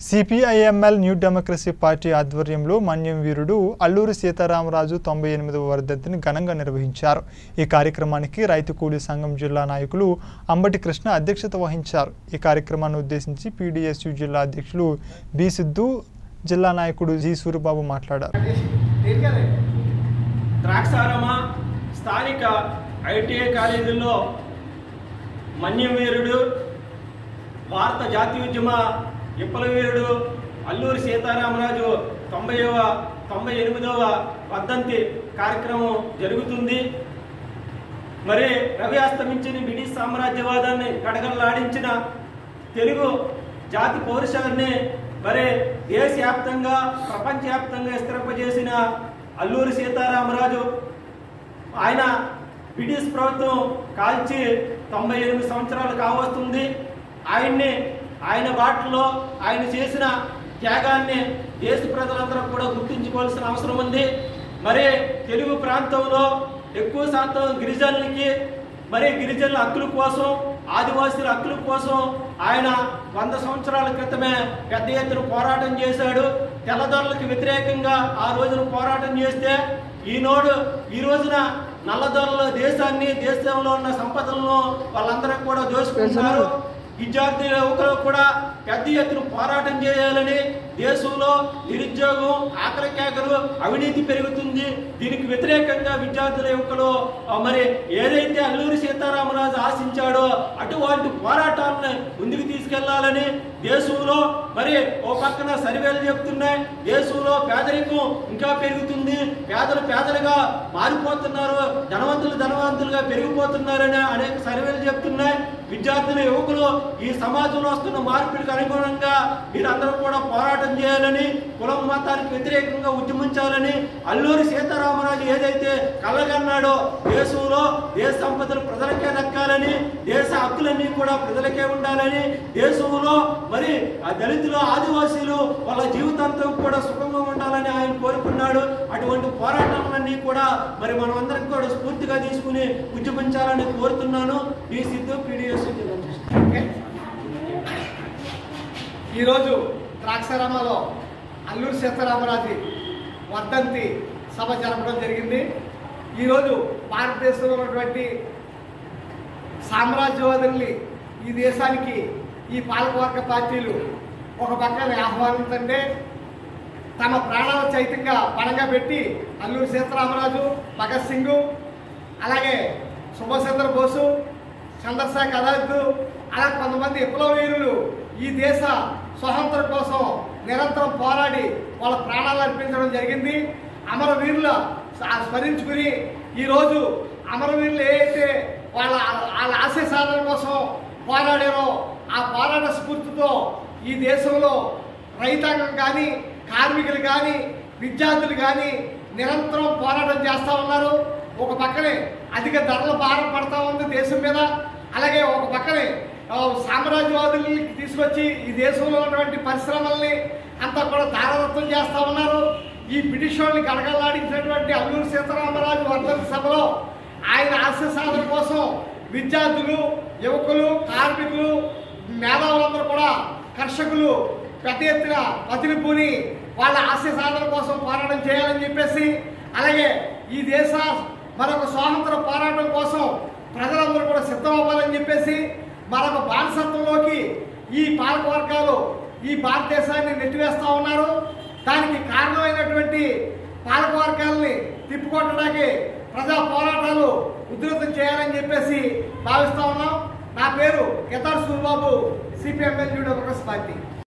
CPIML new democracy party ఆధ్వర్యంలో మన్యం వీరుడు అల్లూరి సీతారామరాజు తొంభై ఎనిమిదవ వర్ధంతిని ఘనంగా నిర్వహించారు ఈ కార్యక్రమానికి రైతు కూలీ సంఘం జిల్లా నాయకులు అంబటి కృష్ణ అధ్యక్షత వహించారు ఈ కార్యక్రమాన్ని ఉద్దేశించి పీడీఎస్యు జిల్లా అధ్యక్షులు బి సిద్ధు జిల్లా నాయకుడు జి సూరిబాబు మాట్లాడారు దేనికనే ద్రాక్షారామ స్థానిక ఐటీఐ కాలేజీల్లో మన్యం వీరుడు భారత జాతీయోద్యమ విప్లవ వీరుడు అల్లూరి సీతారామరాజు తొంభైవ తొంభై ఎనిమిదవ వర్ధంతి కార్యక్రమం జరుగుతుంది మరి రవి అస్తమించిన బ్రిటిష్ సామ్రాజ్యవాదాన్ని కడగలాడించిన తెలుగు జాతి పౌరుషాన్ని మరి దేశవ్యాప్తంగా ప్రపంచవ్యాప్తంగా విస్తరింపజేసిన అల్లూరి సీతారామరాజు ఆయన బ్రిటిష్ ప్రభుత్వం కాల్చి తొంభై ఎనిమిది సంవత్సరాలు కావస్తుంది ఆయన్ని ఆయన బాటలో ఆయన చేసిన త్యాగాన్ని దేశ ప్రజలందరూ కూడా గుర్తుంచుకోవాల్సిన అవసరం ఉంది మరి తెలుగు ప్రాంతంలో ఎక్కువ శాతం గిరిజనులకి మరి గిరిజనుల హక్కుల కోసం ఆదివాసీల హక్కుల కోసం ఆయన వంద సంవత్సరాల క్రితమే పెద్ద ఎత్తున పోరాటం చేశాడు తెల్లదొరలకు వ్యతిరేకంగా ఆ రోజున పోరాటం చేస్తే ఈనాడు ఈ రోజున నల్లదొరల దేశాన్ని దేశంలో ఉన్న సంపదలను వాళ్ళందరూ కూడా దోచుకుంటున్నారు విద్యార్థి యువకులు కూడా పెద్ద ఎత్తున పోరాటం చేయాలని దేశంలో నిరుద్యోగం ఆకలి కేకలు అవినీతి పెరుగుతుంది దీనికి వ్యతిరేకంగా విద్యార్థుల యువకులు ఆ, మరి ఏదైతే అల్లూరి సీతారామరాజు ఆశించాడో అటువంటి పోరాటాలను ముందుకు తీసుకెళ్లాలని దేశంలో మరి ఓ పక్కన సర్వేలు చెప్తున్నాయి దేశంలో పేదరికం ఇంకా పెరుగుతుంది పేదలు పేదలుగా మారిపోతున్నారు ధనవంతులు ధనవంతులుగా పెరిగిపోతున్నారని అనేక సర్వేలు చెప్తున్నాయి విద్యార్థుల యువకులు ఈ సమాజంలో వస్తున్న మార్పిడికి అనుగుణంగా మీరందరూ కూడా పోరాటం చేయాలని కులం మతానికి వ్యతిరేకంగా ఉద్యమించాలని అల్లూరి సీతారామరాజు ఏదైతే కలగన్నాడో దేశంలో దేశ సంపదలు ప్రజలకే దక్కాలని దేశ హక్కులన్నీ కూడా ప్రజలకే ఉండాలని దేశంలో మరి ఆ దళితులు ఆదివాసీలు వాళ్ళ జీవితాంతం కూడా సుఖంగా ఉండాలని ఆయన కోరుకున్నాడు అటువంటి పోరాటాలన్నీ కూడా మరి మనం అందరం కూడా స్ఫూర్తిగా తీసుకుని ఉద్యమించాలని కోరుతున్నాను ఈ సిద్ధు పీడిఎస్ ఈరోజు ద్రాక్షారామలో అల్లూరి సీతారామరాజు వర్ధంతి సభ జరపడం జరిగింది ఈరోజు భారతదేశంలో ఉన్నటువంటి సామ్రాజ్యవాదుల్ని ఈ దేశానికి ఈ పాలకవర్గ పార్టీలు ఒక పక్కన ఆహ్వానించంటే తమ ప్రాణాల చైతంగా పణంగా పెట్టి అల్లూరి సీతారామరాజు భగత్ సింగ్ అలాగే సుభాష్ చంద్ర బోసు చంద్రశేఖర్ ఆజాద్ అలా కొంతమంది విప్లవ వీరులు ఈ దేశ స్వతంత్రం కోసం నిరంతరం పోరాడి వాళ్ళ ప్రాణాలు అర్పించడం జరిగింది అమరవీరుల స- స్మరించుకుని ఈరోజు అమరవీరులు ఏదైతే వాళ్ళ వాళ్ళ ఆశయ సాధన కోసం పోరాడారో ఆ పోరాట స్ఫూర్తితో ఈ దేశంలో రైతాంగం కానీ కార్మికులు కానీ విద్యార్థులు కానీ నిరంతరం పోరాటం చేస్తూ ఉన్నారు ఒక పక్కనే అధిక ధరల భారం పడతా ఉంది దేశం మీద అలాగే ఒక పక్కనే ఆ, సామ్రాజ్యవాదుల్ని తీసుకొచ్చి ఈ దేశంలో ఉన్నటువంటి పరిశ్రమల్ని అంతా కూడా దారదత్తం చేస్తూ ఉన్నారు ఈ బ్రిటిష్ వాళ్ళని గడగలాడించినటువంటి అల్లూరి సీతారామరాజు వర్ధంతి సభలో ఆయన ఆశయ సాధన కోసం విద్యార్థులు యువకులు కార్మికులు మేధావులందరూ కూడా కర్షకులు పెద్ద ఎత్తున పతిని పూని వాళ్ళ ఆశయ సాధన కోసం పోరాటం చేయాలని చెప్పేసి అలాగే ఈ దేశ మరొక స్వాతంత్ర పోరాటం కోసం ప్రజలందరూ కూడా సిద్ధం అవ్వాలని చెప్పేసి మరొక బానిసత్వంలోకి ఈ పాలక వర్గాలు ఈ భారతదేశాన్ని నెట్టివేస్తా ఉన్నారు దానికి కారణమైనటువంటి పాలక వర్గాల్ని తిప్పుకొట్టడానికి ప్రజా పోరాటాలు ఉధృతం చేయాలని చెప్పేసి భావిస్తా ఉన్నాం నా పేరు Kedar Surbabu CPIML new democracy party